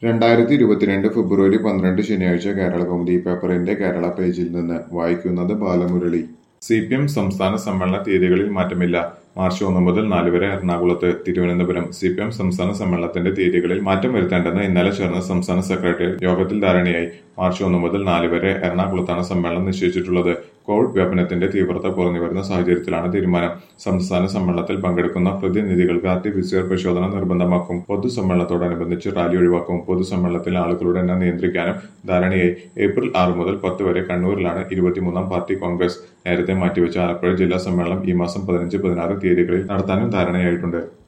രണ്ടായിരത്തി ഇരുപത്തിരണ്ട് ഫെബ്രുവരി പന്ത്രണ്ട് ശനിയാഴ്ച കേരള കൗമുദി പേപ്പറിന്റെ കേരള പേജിൽ നിന്ന് വായിക്കുന്നത് ബാലമുരളി സി പി എം സംസ്ഥാന സമ്മേളന തീയതികളിൽ മാറ്റമില്ല മാർച്ച് ഒന്ന് മുതൽ നാല് വരെ എറണാകുളത്ത് തിരുവനന്തപുരം സി പി എം സംസ്ഥാന സമ്മേളനത്തിന്റെ തീയതികളിൽ മാറ്റം വരുത്തേണ്ടെന്ന് ഇന്നലെ ചേർന്ന സംസ്ഥാന സെക്രട്ടേറിയറ്റ് യോഗത്തിൽ ധാരണയായി മാർച്ച് ഒന്ന് മുതൽ നാല് വരെ എറണാകുളത്താണ് സമ്മേളനം നിശ്ചയിച്ചിട്ടുള്ളത് കോവിഡ് വ്യാപനത്തിന്റെ തീവ്രത കുറഞ്ഞു വരുന്ന സാഹചര്യത്തിലാണ് തീരുമാനം സംസ്ഥാന സമ്മേളനത്തിൽ പങ്കെടുക്കുന്ന പ്രതിനിധികൾക്ക് R T P C R പരിശോധന നിർബന്ധമാക്കും പൊതുസമ്മേളനത്തോടനുബന്ധിച്ച് റാലി ഒഴിവാക്കും പൊതുസമ്മേളനത്തിൽ ആളുകളുടെ എണ്ണം നിയന്ത്രിക്കാനും ധാരണയായി ഏപ്രിൽ ആറ് മുതൽ പത്ത് വരെ കണ്ണൂരിലാണ് ഇരുപത്തിമൂന്നാം പാർട്ടി കോൺഗ്രസ് നേരത്തെ മാറ്റിവെച്ച ആലപ്പുഴ ജില്ലാ സമ്മേളനം ഈ മാസം പതിനഞ്ച് പതിനാറ് തീയതികളിൽ നടത്താനും ധാരണയായിട്ടുണ്ട്